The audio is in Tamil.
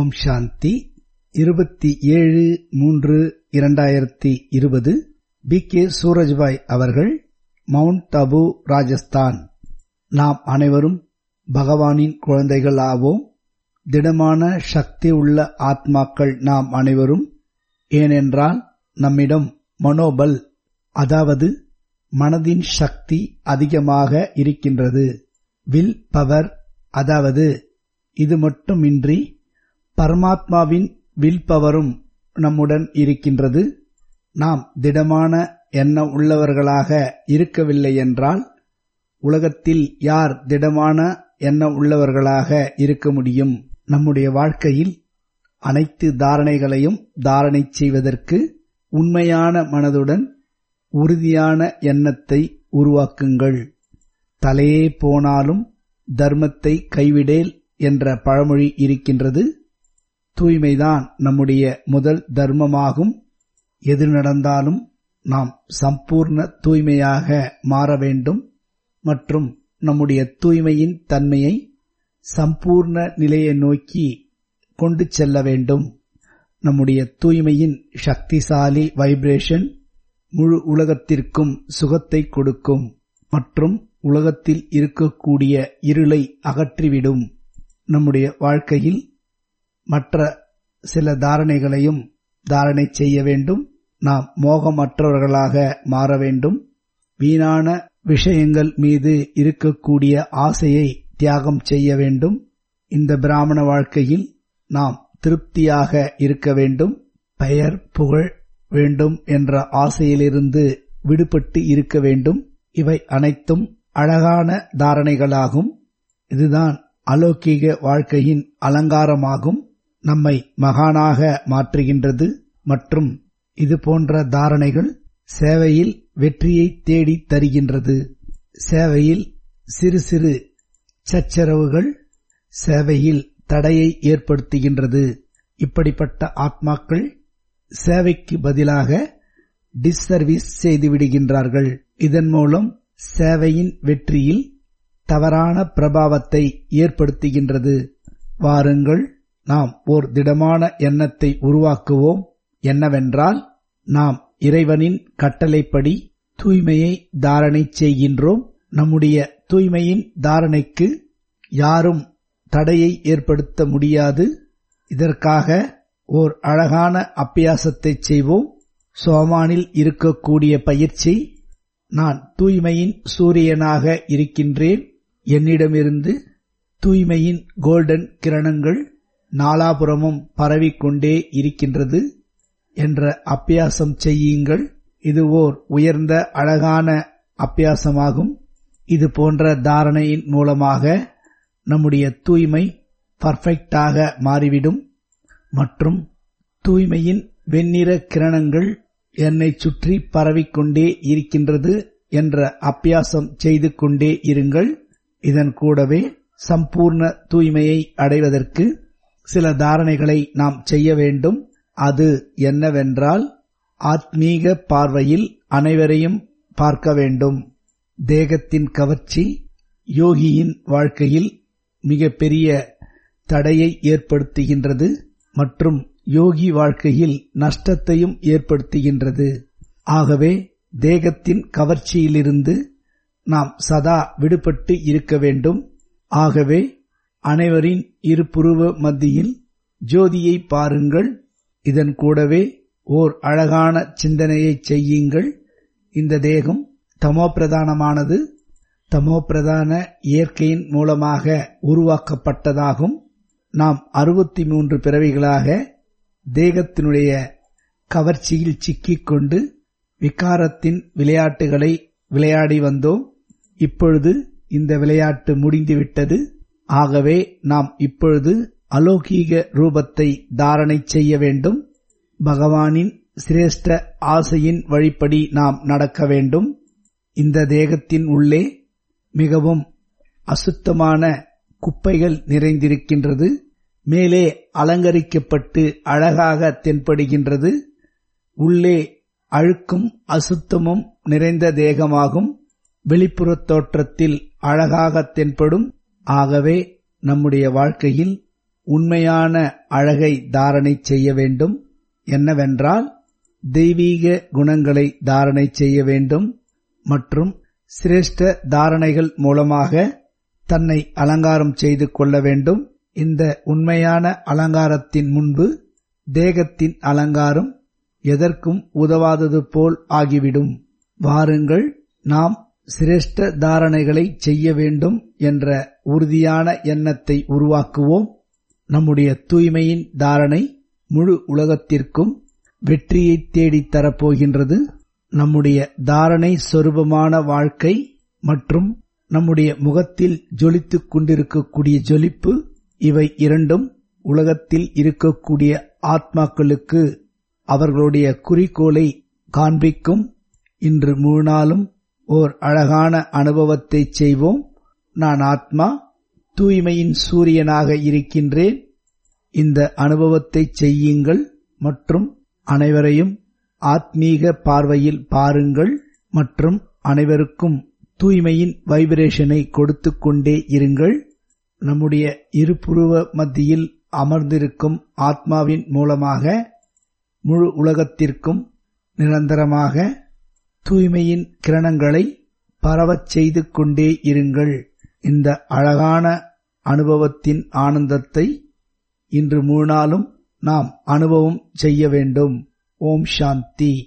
ஓம் சாந்தி இருபத்தி ஏழு மூன்று இரண்டாயிரத்தி இருபது பி கே சூரஜ்பாய் அவர்கள் மவுண்ட் அபு ராஜஸ்தான் நாம் அனைவரும் பகவானின் குழந்தைகள் ஆவோம் திடமான சக்தி உள்ள ஆத்மாக்கள் நாம் அனைவரும் ஏனென்றால் நம்மிடம் மனோபல் அதாவது மனதின் சக்தி அதிகமாக இருக்கின்றது வில் பவர் அதாவது இது மட்டுமின்றி பரமாத்மாவின் வில் பவரும் நம்முடன் இருக்கின்றது நாம் திடமான எண்ண உள்ளவர்களாக இருக்கவில்லை என்றால் உலகத்தில் யார் திடமான எண்ண உள்ளவர்களாக இருக்க முடியும் நம்முடைய வாழ்க்கையில் அனைத்து தாரணைகளையும் தாரணை செய்வதற்கு உண்மையான மனதுடன் உறுதியான எண்ணத்தை உருவாக்குங்கள் தலையே போனாலும் தர்மத்தை கைவிடேல் என்ற பழமொழி இருக்கின்றது தூய்மைதான் நம்முடைய முதல் தர்மமாகும் எது நடந்தாலும் நாம் சம்பூர்ண தூய்மையாக மாற வேண்டும் மற்றும் நம்முடைய தூய்மையின் தன்மையை சம்பூர்ண நிலையை நோக்கி கொண்டு செல்ல வேண்டும் நம்முடைய தூய்மையின் சக்திசாலி வைப்ரேஷன் முழு உலகத்திற்கும் சுகத்தை கொடுக்கும் மற்றும் உலகத்தில் இருக்கக்கூடிய இருளை அகற்றிவிடும் நம்முடைய வாழ்க்கையில் மற்ற சில தாரணைகளையும் தாரணை செய்ய வேண்டும் நாம் மோகமற்றவர்களாக மாற வேண்டும் வீணான விஷயங்கள் மீது இருக்கக்கூடிய ஆசையை தியாகம் செய்ய வேண்டும் இந்த பிராமண வாழ்க்கையில் நாம் திருப்தியாக இருக்க வேண்டும் பெயர் புகழ் வேண்டும் என்ற ஆசையிலிருந்து விடுபட்டு இருக்க வேண்டும் இவை அனைத்தும் அழகான தாரணைகளாகும் இதுதான் அலௌகீக வாழ்க்கையின் அலங்காரமாகும் நம்மை மகானாக மாற்றுகின்றது மற்றும் இது போன்ற தாரணைகள் சேவையில் வெற்றியை தேடி தருகின்றது சேவையில் சிறு சிறு சச்சரவுகள் சேவையில் தடையை ஏற்படுத்துகின்றது இப்படிப்பட்ட ஆத்மாக்கள் சேவைக்கு பதிலாக டிஸ்சர்வீஸ் செய்து விடுகின்றார்கள் இதன் மூலம் சேவையின் வெற்றியில் தவறான பிரபாவத்தை ஏற்படுத்துகின்றது வாருங்கள் நாம் ஓர் திடமான எண்ணத்தை உருவாக்குவோம் என்னவென்றால் நாம் இறைவனின் கட்டளைப்படி தூய்மையை தாரணை செய்கின்றோம் நம்முடைய தூய்மையின் தாரணைக்கு யாரும் தடையை ஏற்படுத்த முடியாது இதற்காக ஓர் அழகான அப்பியாசத்தை செய்வோம் சோமானில் இருக்கக்கூடிய பயிற்சி நான் தூய்மையின் சூரியனாக இருக்கின்றேன் என்னிடமிருந்து தூய்மையின் கோல்டன் கிரணங்கள் நாலாபுரமும் பரவிக்கொண்டே இருக்கின்றது என்ற அப்பியாசம் செய்யுங்கள் இது ஓர் உயர்ந்த அழகான அப்பியாசமாகும் இது போன்ற தாரணையின் மூலமாக நம்முடைய தூய்மை பர்ஃபெக்டாக மாறிவிடும் மற்றும் தூய்மையின் வெண்ணிற கிரணங்கள் என்னை சுற்றி பரவிக்கொண்டே இருக்கின்றது என்ற அப்பியாசம் செய்து கொண்டே இருங்கள் இதன் கூடவே சம்பூர்ண தூய்மையை அடைவதற்கு சில தாரணைகளை நாம் செய்ய வேண்டும் அது என்னவென்றால் ஆத்மீக பார்வையில் அனைவரையும் பார்க்க வேண்டும் தேகத்தின் கவர்ச்சி யோகியின் வாழ்க்கையில் மிக பெரிய தடையை ஏற்படுத்துகின்றது மற்றும் யோகி வாழ்க்கையில் நஷ்டத்தையும் ஏற்படுத்துகின்றது ஆகவே தேகத்தின் கவர்ச்சியிலிருந்து நாம் சதா விடுபட்டு இருக்க வேண்டும் ஆகவே அனைவரின் இருபுருவ மத்தியில் ஜோதியை பாருங்கள் இதன் கூடவே ஓர் அழகான சிந்தனையை செய்யுங்கள் இந்த தேகம் தமோ பிரதானமானது தமோ பிரதான இயற்கையின் மூலமாக உருவாக்கப்பட்டதாகும் நாம் அறுபத்தி மூன்று பிறவிகளாக தேகத்தினுடைய கவர்ச்சியில் சிக்கிக்கொண்டு விகாரத்தின் விளையாட்டுகளை விளையாடி வந்தோம் இப்பொழுது இந்த விளையாட்டு முடிந்துவிட்டது ஆகவே நாம் இப்பொழுது அலௌகீக ரூபத்தை தாரணை செய்ய வேண்டும் பகவானின் சிரேஷ்ட ஆசையின் வழிப்படி நாம் நடக்க வேண்டும் இந்த தேகத்தின் உள்ளே மிகவும் அசுத்தமான குப்பைகள் நிறைந்திருக்கின்றது மேலே அலங்கரிக்கப்பட்டு அழகாக தென்படுகின்றது உள்ளே அழுக்கும் அசுத்தமும் நிறைந்த தேகமாகும் வெளிப்புறத் தோற்றத்தில் அழகாக தென்படும் ஆகவே நம்முடைய வாழ்க்கையில் உண்மையான அழகை தாரணை செய்ய வேண்டும் என்னவென்றால் தெய்வீக குணங்களை தாரணை செய்ய வேண்டும் மற்றும் சிரேஷ்ட தாரணைகள் மூலமாக தன்னை அலங்காரம் செய்து கொள்ள வேண்டும் இந்த உண்மையான அலங்காரத்தின் முன்பு தேகத்தின் அலங்காரம் எதற்கும் உதவாதது போல் ஆகிவிடும் வாருங்கள் நாம் சிரேஷ்ட தாரணைகளை செய்ய வேண்டும் என்ற உறுதியான எண்ணத்தை உருவாக்குவோம் நம்முடைய தூய்மையின் தாரணை முழு உலகத்திற்கும் வெற்றியை தேடித் தரப்போகின்றது நம்முடைய தாரணை சொரூபமான வாழ்க்கை மற்றும் நம்முடைய முகத்தில் ஜொலித்துக் கொண்டிருக்கக்கூடிய ஜொலிப்பு இவை இரண்டும் உலகத்தில் இருக்கக்கூடிய ஆத்மாக்களுக்கு அவர்களுடைய குறிக்கோளை காண்பிக்கும் இன்று முழு நாளும் ஓர் அழகான அனுபவத்தை செய்வோம் நான் ஆத்மா தூய்மையின் சூரியனாக இருக்கின்றேன் இந்த அனுபவத்தை செய்யுங்கள் மற்றும் அனைவரையும் ஆத்மீக பார்வையில் பாருங்கள் மற்றும் அனைவருக்கும் தூய்மையின் வைப்ரேஷனை கொடுத்து கொண்டே இருங்கள் நம்முடைய இருபுருவ மத்தியில் அமர்ந்திருக்கும் ஆத்மாவின் மூலமாக முழு உலகத்திற்கும் நிரந்தரமாக தூய்மையின் கிரணங்களை பரவச் செய்து கொண்டே இருங்கள் இந்த அழகான அனுபவத்தின் ஆனந்தத்தை இன்று முழு நாளும் நாம் அனுபவம் செய்ய வேண்டும் ஓம் சாந்தி